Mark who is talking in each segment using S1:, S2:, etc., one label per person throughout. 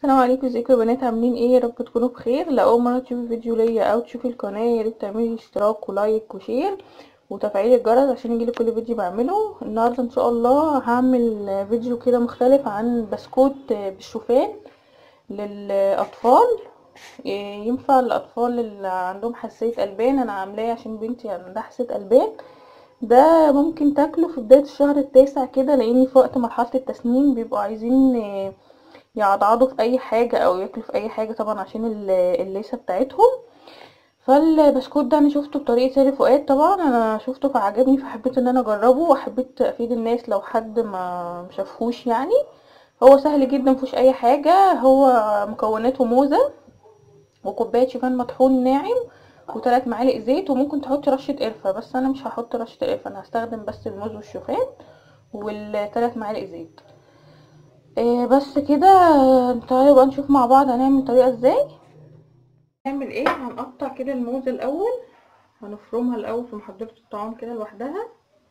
S1: السلام عليكم ازيكم يا بنات عاملين ايه يا رب تكونوا بخير لو اول مره تشوفي فيديو ليا او تشوفي القناه يا ريت تعملي اشتراك ولايك وشير وتفعيل الجرس عشان يجيلك كل فيديو بعمله النهارده ان شاء الله هعمل فيديو كده مختلف عن بسكوت بالشوفان للاطفال ينفع الاطفال اللي عندهم حساسيه البان انا عاملاه عشان بنتي عندها حساسيه البان ده ممكن تاكله في بدايه الشهر التاسع كده لاني في وقت مرحله التسنين بيبقوا عايزين يعضعضوا في اي حاجه او ياكلوا في اي حاجه طبعا عشان الليسه بتاعتهم فالبسكوت ده انا شفته بطريقه ساري فؤاد طبعا انا شفته فعجبني فحبيت ان انا اجربه وحبيت افيد الناس لو حد ما مشافهوش يعني هو سهل جدا مفيهوش اي حاجه هو مكوناته موزه وكوبايه شوفان مطحون ناعم وثلاث معالق زيت وممكن تحطي رشه قرفه بس انا مش هحط رشه القرفه انا هستخدم بس الموز والشوفان والثلاث معالق زيت إيه بس كده تعالوا بقى نشوف مع بعض هنعمل الطريقه ازاي هنعمل ايه هنقطع كده الموز الاول هنفرمها الاول في محضره الطعام كده لوحدها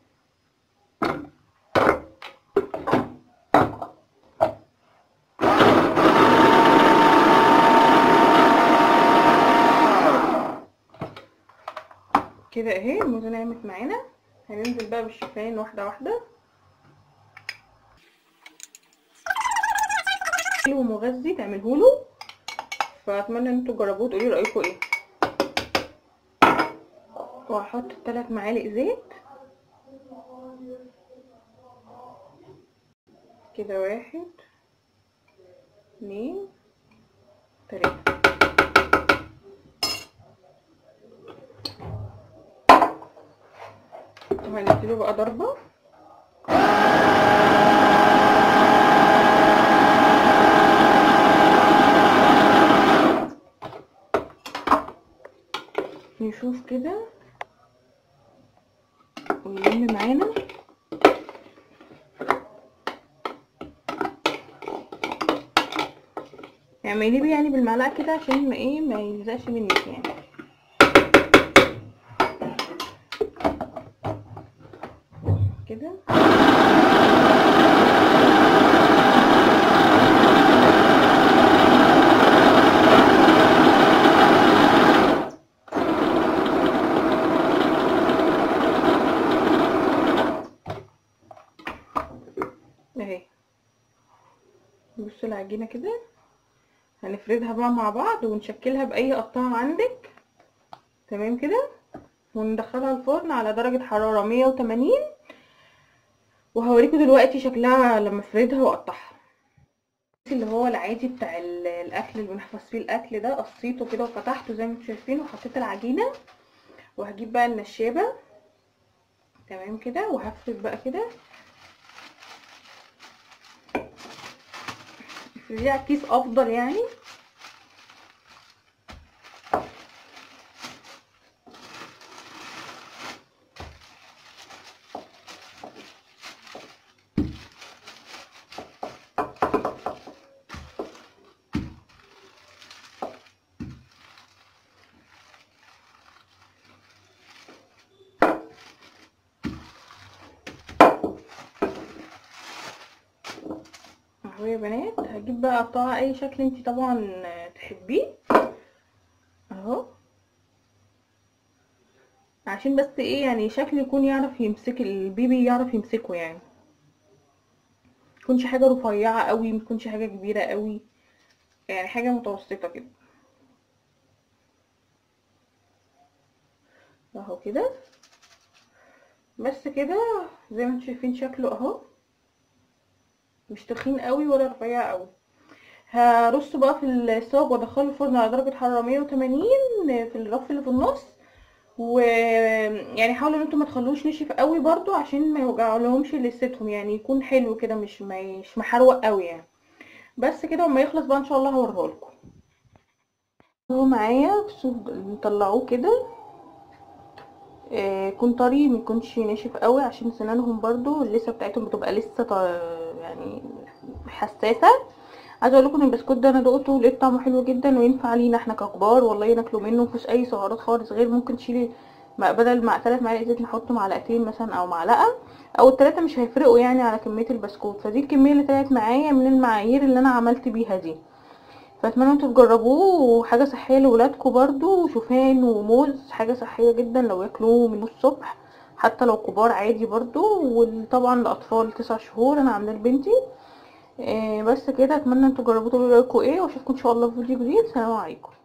S1: كده اهي الموزه نعمت معانا هننزل بقى بالشوفان واحده واحده حلو مغذي تعملهوله فاتمنى ان انتوا تجربوه تقولي رايكم ايه وهحط ثلاث معالق زيت كده واحد اتنين تلاته وهنديله بقى ضربه نشوف كده ويلم معانا اعمليه بيه يعني بالمعلقه كده عشان ما ايه ما يلزقش منك يعني كده اهي بصوا العجينه كده هنفردها بقى مع بعض ونشكلها باي قطعه عندك تمام كده وندخلها الفرن على درجه حراره 180 وهوريكم دلوقتي شكلها لما افردها واقطعها اللي هو العادي بتاع الاكل اللي بنحفظ فيه الاكل ده قصيته كده وفتحته زي ما انتم شايفين وحطيت العجينه وهجيب بقى النشابه تمام كده وهفرد بقى كده افرديه على الكيس افضل يعني اهو يا بنات هجيب بقى اقطعها اي شكل انتي طبعا تحبيه اهو عشان بس ايه يعني شكل يكون يعرف يمسك البيبي يعرف يمسكه يعني متكونش حاجه رفيعه قوي متكونش حاجه كبيره قوي يعني حاجه متوسطه كده اهو كده بس كده زي ما انتم شايفين شكله اهو مش تخين قوي ولا رفيع قوي هرصه بقى في الصاج وادخله الفرن على درجه حراره 180 في الرف اللي في النص ويعني حاولوا ان انتم ما تخلوش نشف قوي برضو عشان ما يوجعلهمش لستهم يعني يكون حلو كده مش مش محروق قوي يعني بس كده وما يخلص بقى ان شاء الله هوريه لكم هو معايا نطلعوه كده يكون طري ما يكونش ناشف قوي عشان سنانهم برضو اللثه بتاعتهم بتبقى لسه يعني حساسه عايزه اقول لكم ان البسكوت ده انا دقته لقيت طعمه حلو جدا وينفع لينا احنا ككبار والله ناكله منه مفيش اي سعرات خالص غير ممكن تشيلي بدل مع ثلاث معالق زيت نحط معلقتين مثلا او معلقه او الثلاثه مش هيفرقوا يعني على كميه البسكوت فدي الكميه اللي طلعت معايا من المعايير اللي انا عملت بيها دي فاتمنى انتوا تجربوه وحاجه صحيه لولادكم برضو شوفان وموز حاجه صحيه جدا لو ياكلوه من الصبح حتى لو كبار عادي برضو وطبعا الاطفال تسع شهور انا عاملاه لبنتي آه، بس كده اتمنى انتوا تجربوه تقولوا رايكم ايه واشوفكم ان شاء الله في فيديو جديد سلام عليكم